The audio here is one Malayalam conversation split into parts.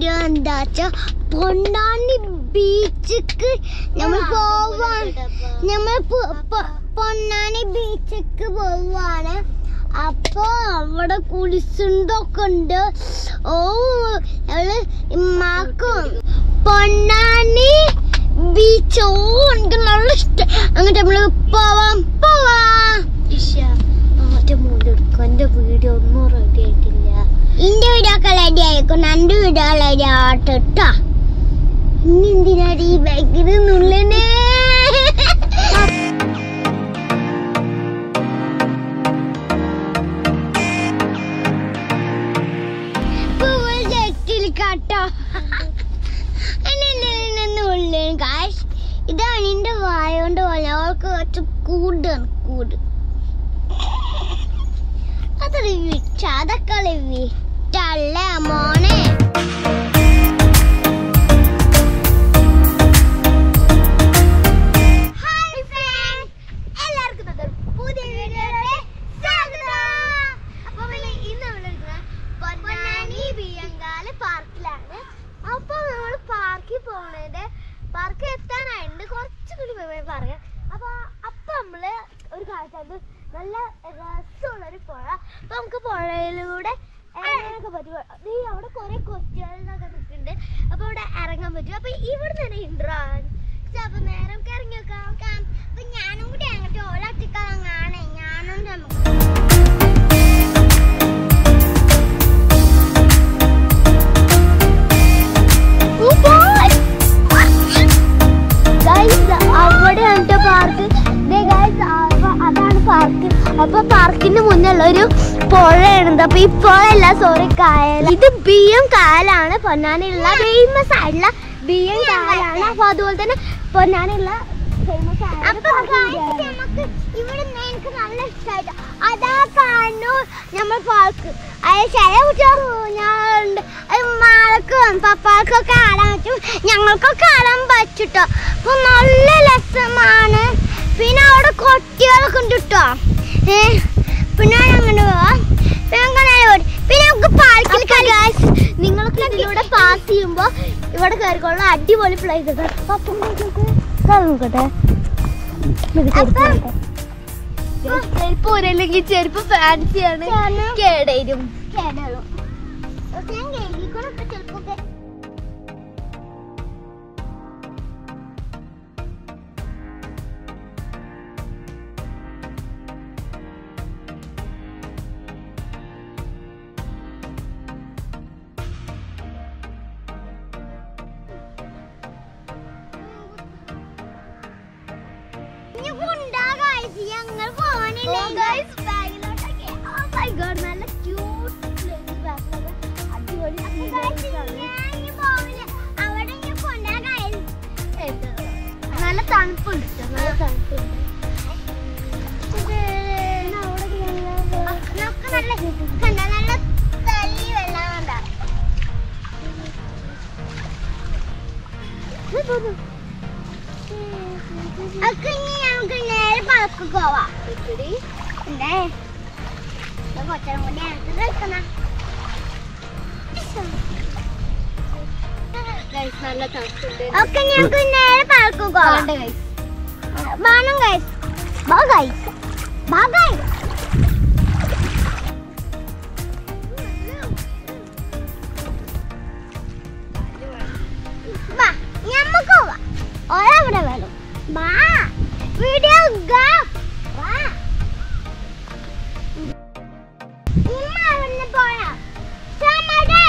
വീഡിയോ എന്താ വെച്ചാ പൊന്നാനി ബീച്ചിക്ക് നമ്മൾ പോവാൻ നമ്മൾ പോ- പോ- പൊന്നാനി ബീച്ചിക്ക് പോവാണ് അപ്പൊ അവിടെ കുളിസുണ്ടൊക്കെ ഉണ്ട് ഓ ഞങ്ങള് ഇമ്മാക്കും പൊന്നാനി ബീച്ച് ഓ എനിക്ക് നല്ല ഇഷ്ടം അങ്ങോട്ട് നമ്മള് പോവാം പോവാം ആദ്യം മൂലെടുക്കും എന്റെ വീഡിയോ ഒന്നും റെഡി ആയിട്ടില്ല എന്റെ വീഡിയോ ഒക്കെ റെഡി ആയിരിക്കും എന്റെ വീഡിയോ റെഡി ആവട്ടെ ഇനി എന്തിനാടി ഈ ബാഗിൽ നുള്ളനെ കേട്ടോ ഇതാണ് എന്റെ വായ കൊണ്ട് പോലെ അവൾക്ക് കുറച്ച് കൂടാണ് കൂട് അതൊരു വിറ്റ അതൊക്കെ വിറ്റല്ല മോനെ ഹായ് ഫ്രണ്ട്സ് എല്ലാവർക്കും നല്ലൊരു പുതിയ വീഡിയോയിലേക്ക് സ്വാഗതം അപ്പോൾ നമ്മൾ ഇന്ന് നമ്മളിരിക്കുന്നത് പൊന്നാനി ബിയങ്കാല് പാർക്കിലാണ് അപ്പോൾ നമ്മൾ പാർക്കിൽ പോകുന്നത് പാർക്ക് എത്താനായിട്ടുണ്ട് കുറച്ചും കൂടി പോയി പറയാം അപ്പോൾ അപ്പോൾ നമ്മൾ ഒരു കാഴ്ച അത് നല്ല രസമുള്ളൊരു പുഴ അപ്പോൾ നമുക്ക് പുഴയിലൂടെ ഇറങ്ങാനൊക്കെ പറ്റും നീ അവിടെ കുറേ കൊച്ചുകളൊക്കെ നിൽക്കുന്നുണ്ട് അപ്പോൾ അവിടെ ഇറങ്ങാൻ പറ്റും അപ്പോൾ ഇവിടെ തന്നെ ഇൻട്രാൻ അപ്പൊ നേരം നമുക്ക് ഇറങ്ങി നോക്കാം അപ്പൊ ഞാനും കൂടി അങ്ങോട്ട് ഓലാട്ടിക്കാണ് ഞാനും നമുക്ക് അവിടെ പാർക്ക് അതാണ് പാർക്ക് അപ്പൊ പാർക്കിന് മുന്നുള്ള ഒരു പുഴയാണ് അപ്പൊ ഈ പുഴയല്ല സോറി കായൽ ഇത് ബിയം കായലാണ് പൊന്നാനിലുള്ള ഫേമസ് ആയിട്ടുള്ള ബിയം കായലാണ് അപ്പൊ അതുപോലെ തന്നെ പൊന്നാനിലുള്ള ഫേമസ് നമുക്ക് ഇവിടെ എനിക്ക് നല്ല ഇഷ്ടമായിട്ട് അതാ കാണു നമ്മൾ പാർക്ക് അത് ചില കുട്ടികളുണ്ട് മാൾക്കും പപ്പാൾക്കൊക്കെ ആടാൻ പറ്റും ഞങ്ങൾക്കൊക്കെ ആടാൻ പറ്റുട്ടോ അപ്പൊ നല്ല രസമാണ് പിന്നെ അവിടെ കുട്ടികളൊക്കെ ഉണ്ട് കേട്ടോ ഏ പിന്നെ അങ്ങനെ പോവാം പിന്നെ അങ്ങനെ പോയി. പിന്നെ നമുക്ക് പാർക്കിൽ നിങ്ങൾക്ക് ഇതിലൂടെ പാസ് ചെയ്യുമ്പോ ഇവിടെ കയറിക്കൊള്ള അടിപൊളി പ്ലേസ് ഉണ്ട് അപ്പം നോക്കട്ടെ ചെരുപ്പ് ഊരല്ലെങ്കിൽ ചെരുപ്പ് ഫാൻസിയാണ് കേടരും കേടലും ഞാൻ കേൾക്കൊക്കെ ചിലപ്പോ ഞങ്ങൾ പോവാനില്ലേ നല്ല ക്യൂട്ട് അടിപൊളി നല്ല തണുപ്പുണ്ട് ട്ടോ, നല്ല തണുപ്പുണ്ട് ഞങ്ങൾക്ക് നേരെ പറക്ക് പോവാം എന്തേ കൊച്ചനും കൂടി ഞങ്ങൾക്ക് നിൽക്കുന്ന Guys, നല്ല തണുപ്പുണ്ട് ഒക്കെ ഞങ്ങൾക്ക് നേരെ പറക്ക് പോവാം വേണ്ട guys. വേണം ഗൈസ് ബാ ഗൈസ് ബാ ഗൈസ് ബാ ഞമ്മക്ക് പോവാം ഒരവിടെ വേണം ബാ വീഡിയോ ഗോ ബാ ഇമ്മ അവിടുന്ന് പോയാ ശ്യാമടെ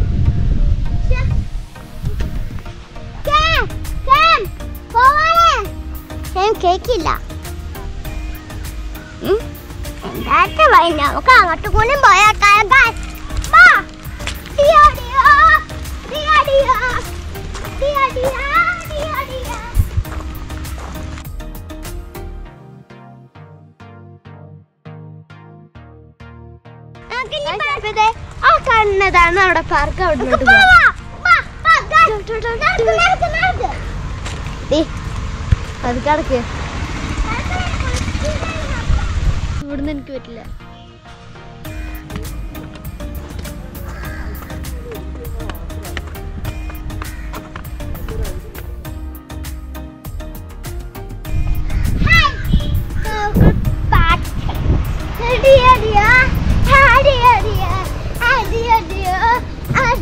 കേം കേം പോവാനേ ഞാൻ കേക്കില്ല എന്താച്ച വൈ നമുക്ക് അങ്ങോട്ട് കൂടി പോയാക്കാം വാ ഡിയോ ഡിയോ ഡിയോ ഡിയോ ഡിയോ ഡിയോ ഡിയോ ഡിയോ നമുക്ക് ഇനി Guys, ഇപ്പൊ ദേ ആ കാണുന്നതാണ് അവിടെ പാർക്ക് അവിടെ നമുക്ക് പോവാം. വാ, വാ, guys. നടക്ക്, നടക്ക്, നടക്ക്. അത് കിടക്ക് ഇവിടുന്ന് എനിക്ക് പറ്റില്ല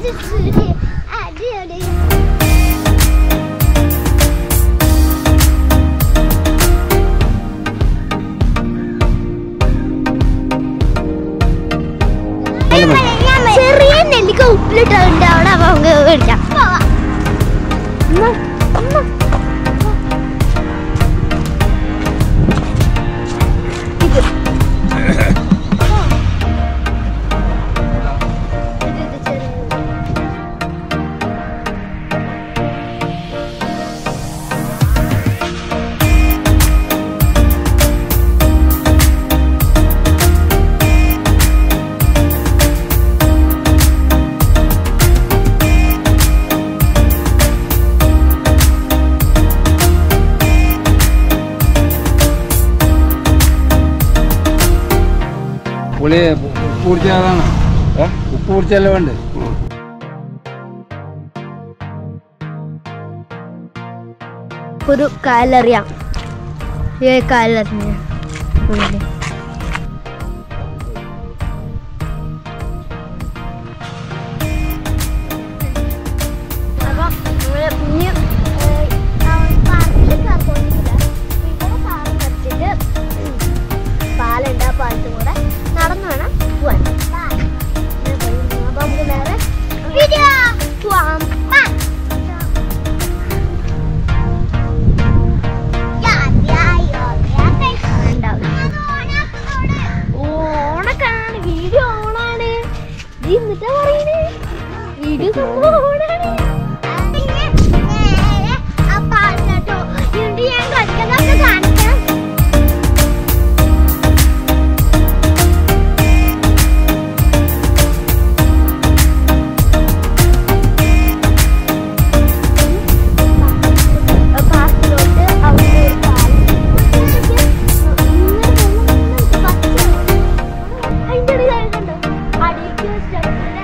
അടിപൊളി ചെറിയ നെല്ലിക്ക ഉപ്പിലിട്ടുണ്ട് അവിടെ നമുക്ക് മേടിക്കാം ഉമ്മ, ഉമ്മ. ഇത്. ഇത് ഇത് ചെറിയത്. പുളി ഉപ്പ് കുടിച്ചതാണ് ഉപ്പ് കുടിച്ചല്ലേ വേണ്ട ഒരു കാലറിയാം ഏ കാലറിയ പാലുണ്ട് ആ പാലത്തും കൂടെ നടന്നു വേണം പോവാൻ അപ്പൊ നമുക്ക് നേരെ പോവാം ഓണക്കാണ് വീഡിയോ ഓണാണ് നീ എന്നിട്ടാ പറയണേ വീഡിയോ സംഭവം ഓണാണ് ഞാൻ കളിക്കുന്നൊക്കെ കാണിക്കാം പാർക്കിലോട്ട് അവിടെ ഒരു പാലം അതിന്റെ ഇടയിൽ കണ്ടോ അടിയിലേക്ക് സ്റ്റെപ്പിന്റെ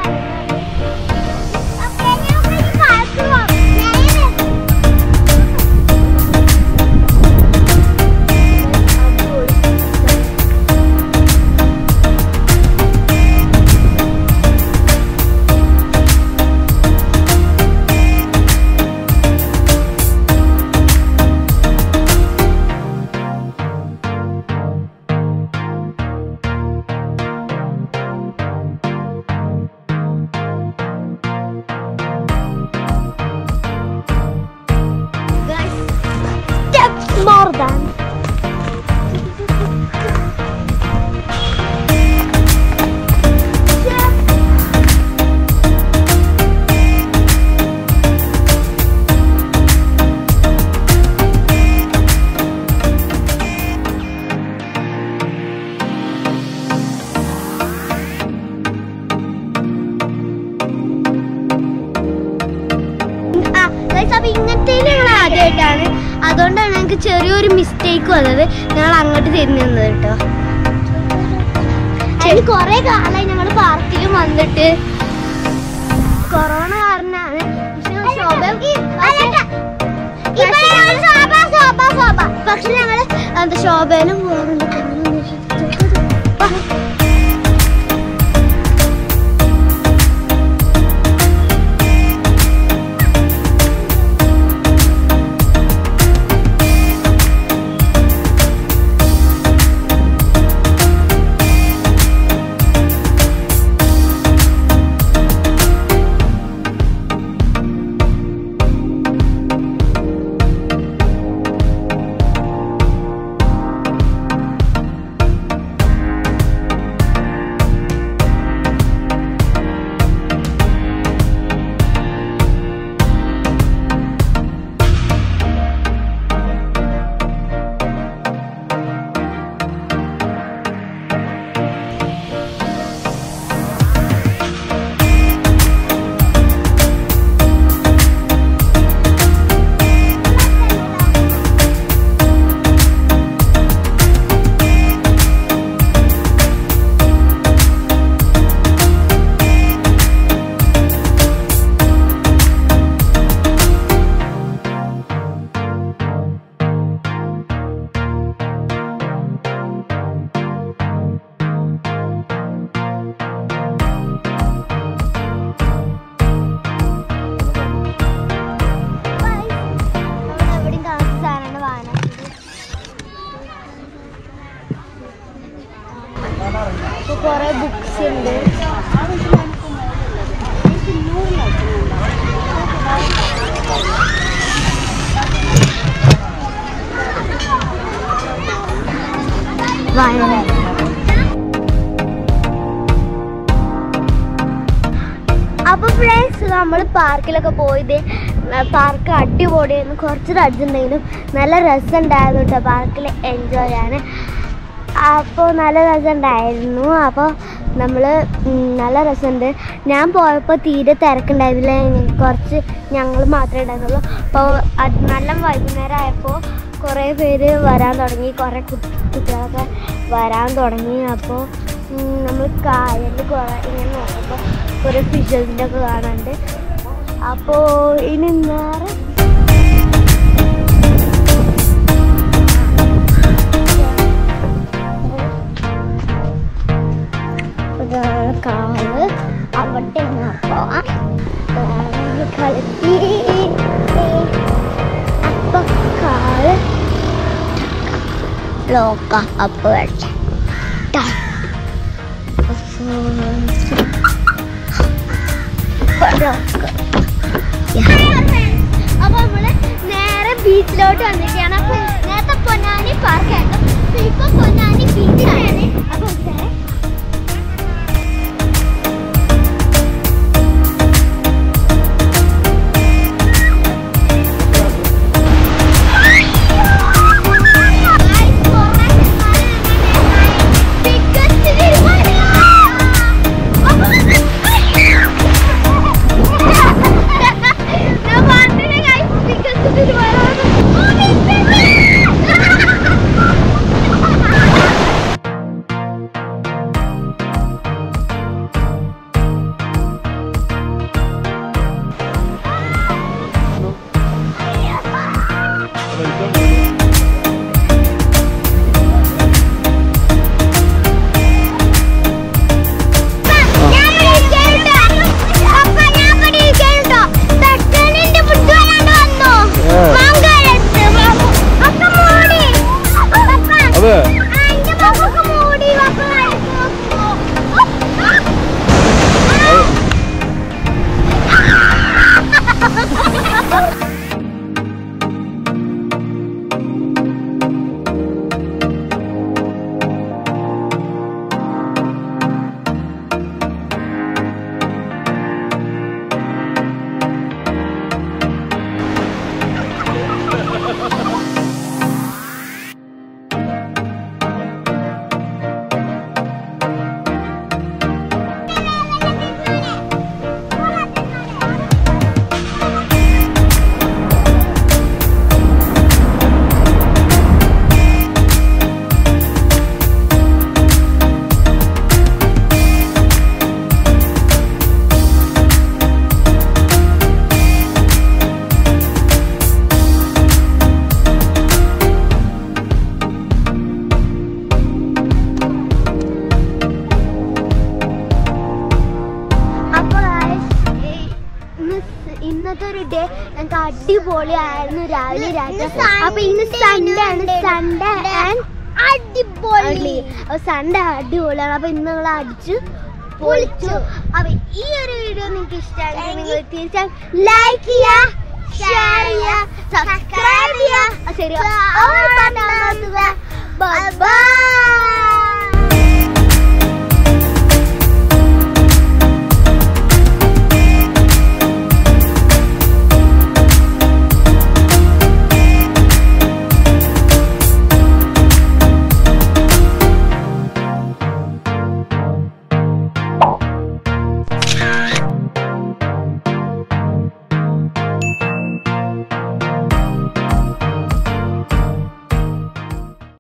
steps more than ആ, guys, അപ്പൊ ഇങ്ങനത്തെ ഞങ്ങൾ ആദ്യമായിട്ടാണ് അതുകൊണ്ടാണ് ഞങ്ങൾക്ക് ചെറിയൊരു മിസ്റ്റേക്ക് വന്നത് ഞങ്ങൾ അങ്ങോട്ട് തിരിഞ്ഞു നിന്നത് കേട്ടോ അതിന് കുറെ കാലമായി ഞങ്ങൾ പാർക്കിലും വന്നിട്ട് കൊറോണ കാരണമാണ് പക്ഷെ ശോഭ പക്ഷെ ഞങ്ങള് എന്താ ശോഭയിലും പോകുന്നുണ്ട് വാ. വയനാട് അപ്പൊ ഫ്രണ്ട്സ് നമ്മൾ പാർക്കിലൊക്കെ പോയത് പാർക്ക് അടിപൊളിയായിരുന്നു കുറച്ച് അടിച്ചിട്ടുണ്ടെങ്കിലും നല്ല രസം ഉണ്ടായിരുന്നു കേട്ടോ പാർക്കിൽ എൻജോയ് ചെയ്യാൻ അപ്പോൾ നല്ല രസമുണ്ടായിരുന്നു അപ്പോൾ നമ്മൾ നല്ല രസമുണ്ട് ഞാൻ പോയപ്പോൾ തീരെ തിരക്കുണ്ടായിരുന്നില്ല ഞ- കുറച്ച് ഞങ്ങൾ മാത്രമേ ഉണ്ടായിരുന്നുള്ളൂ അപ്പോൾ അത് നല്ല വൈകുന്നേരം ആയപ്പോൾ കുറേ പേര് വരാൻ തുടങ്ങി കുറേ കു- കുട്ടികളൊക്കെ വരാൻ തുടങ്ങി അപ്പോൾ നമ്മൾ കായലിൽ കുറേ ഇങ്ങനെ നോക്കുമ്പോൾ കുറേ ഫിഷസിൻ്റെ ഒക്കെ കാണാനുണ്ട് അപ്പോൾ ഇനി നേരെ ഇതാണ് കാവ് അവിടെ പോവാം കളിത്തി അപ്പൊ കാവ് ലോക്ക അപ്പൊ അപ്പൊ നമ്മള് നേരെ ബീച്ചിലോട്ട് വന്നിരിക്കുകയാണ് അപ്പൊ നേരത്തെ പൊന്നാനി പാർക്കായിരുന്നു അപ്പൊ ഇപ്പൊ പൊന്നാനി ബീച്ചിലാണ് അപ്പൊ ഇതേ അതെ അപ്പൊ guys, ഈ ഇന്ന് സ് ഇന്നത്തെ ഒരു ഡേ ഞങ്ങൾക്ക് അടിപൊളിയായിരുന്നു രാവിലെ രാത്രി അപ്പൊ ഇന്ന് സൺഡേ ആണ് സൺഡേ ആൻഡ് അടിപൊളി സൺഡേ അടിപൊളിയാണ് അപ്പൊ ഇന്ന് നിങ്ങൾ അടിച്ചു പൊളിച്ചു അപ്പൊ ഈ ഒരു വീഡിയോ നിങ്ങൾക്ക് ഇഷ്ടമാണെങ്കിൽ നിങ്ങൾ തീർച്ചയായും ലൈക്ക് ചെയ്യുക ഷെയർ ചെയ്യുക സബ്സ്ക്രൈബ് ചെയ്യുക ശരി ബൈ